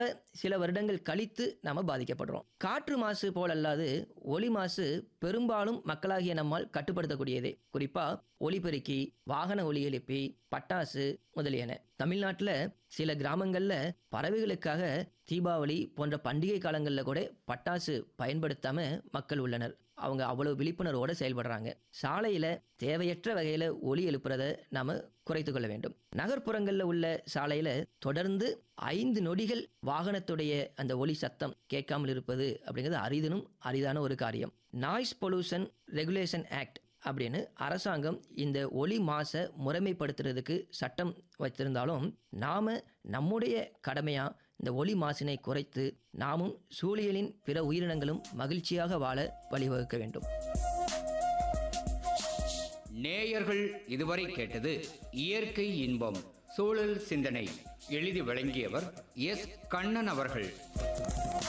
சில வருடங்கள் கழித்து நாம பாதிக்கப்படுறோம் காற்று மாசு போல் அல்லாது ஒலி மாசு பெரும்பாலும் மக்களாகிய நம்மால் கட்டுப்படுத்தக்கூடியதே குறிப்பா ஒலிபெருக்கி வாகன ஒலி எழுப்பி பட்டாசு முதலியன தமிழ்நாட்டில் சில கிராமங்கள்ல பறவைகளுக்காக தீபாவளி போன்ற பண்டிகை காலங்களில் கூட பட்டாசு பயன்படுத்தாம மக்கள் உள்ளனர் அவங்க அவ்வளவு விழிப்புணர்வோட செயல்படுறாங்க சாலையில தேவையற்ற வகையில ஒலி எழுப்புறத நாம குறைத்து கொள்ள வேண்டும் நகர்ப்புறங்களில் உள்ள சாலையில தொடர்ந்து ஐந்து நொடிகள் வாகனத்துடைய அந்த ஒலி சத்தம் கேட்காமல் இருப்பது அப்படிங்கிறது அரிதனும் அரிதான ஒரு காரியம் நாய்ஸ் பொல்யூஷன் ரெகுலேஷன் ஆக்ட் அப்படின்னு அரசாங்கம் இந்த ஒலி மாசை முறைமைப்படுத்துறதுக்கு சட்டம் வைத்திருந்தாலும் நாம நம்முடைய கடமையா இந்த ஒலி மாசினை குறைத்து நாமும் சூழியலின் பிற உயிரினங்களும் மகிழ்ச்சியாக வாழ வழிவகுக்க வேண்டும் நேயர்கள் இதுவரை கேட்டது இயற்கை இன்பம் சூழல் சிந்தனை எழுதி வழங்கியவர் எஸ் கண்ணன் அவர்கள்